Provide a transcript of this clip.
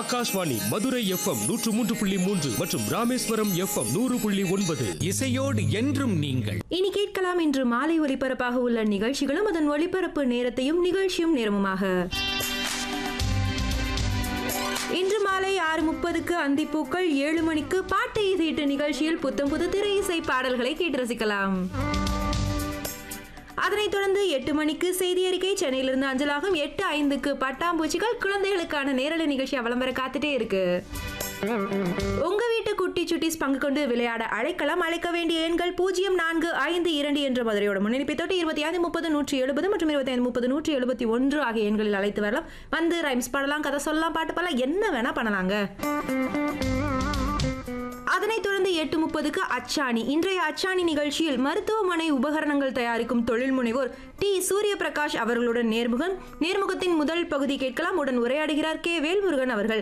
Akashvani Madurai FM நூற்று மூன்று புள்ளி மூன்று மற்றும் ராமேஸ்வரம் எஃப்எம் நூறு புள்ளி ஒன்பது இசையோடு என்றும் நீங்கள் இனி கேட்கலாம் இன்று மாலை ஒலிபரப்பாக உள்ள நிகழ்ச்சிகளும் அதன் ஒலிபரப்பு நேரத்தையும் நிகழ்ச்சியும் நேரமுமாக இன்று மாலை ஆறு முப்பதுக்கு அந்திப்பூக்கள் ஏழு மணிக்கு பாட்டு இசையிட்டு நிகழ்ச்சியில் புத்தம் புது திரை இசை பாடல்களை கேட்டு ரசிக்கலாம் அதனைத் தொடர்ந்து எட்டு மணிக்கு செய்தி அறிக்கை சென்னையிலிருந்து அஞ்சலாகும் எட்டு ஐந்துக்கு பட்டாம்பூச்சிகள் குழந்தைகளுக்கான நேரலை நிகழ்ச்சி விளம்பர காத்துட்டே இருக்கு உங்க வீட்டு குட்டி சுட்டிஸ் பங்கு கொண்டு விளையாட அழைக்கலாம் அழைக்க வேண்டிய எண்கள் பூஜ்ஜியம் நான்கு ஐந்து இரண்டு என்ற மதுரையோட முன்னெடுப்பை தொட்டு இருபத்தி ஐந்து முப்பது நூற்றி எழுபது மற்றும் இருபத்தி ஐந்து முப்பது நூற்றி எழுபத்தி ஒன்று ஆகிய எண்களில் அழைத்து வரலாம் வந்து ரைம்ஸ் பாடலாம் கதை சொல்லலாம் பாட்டு பாடலாம் என்ன வேணா பண்ணலாங்க அதனைத் தொடர்ந்து எட்டு முப்பதுக்கு அச்சாணி இன்றைய அச்சாணி நிகழ்ச்சியில் மருத்துவமனை உபகரணங்கள் தயாரிக்கும் தொழில் முனைவோர் டி சூரிய பிரகாஷ் அவர்களுடன் நேர்முகம் நேர்முகத்தின் முதல் பகுதி கேட்கலாம் உடன் உரையாடுகிறார் கே வேல்முருகன் அவர்கள்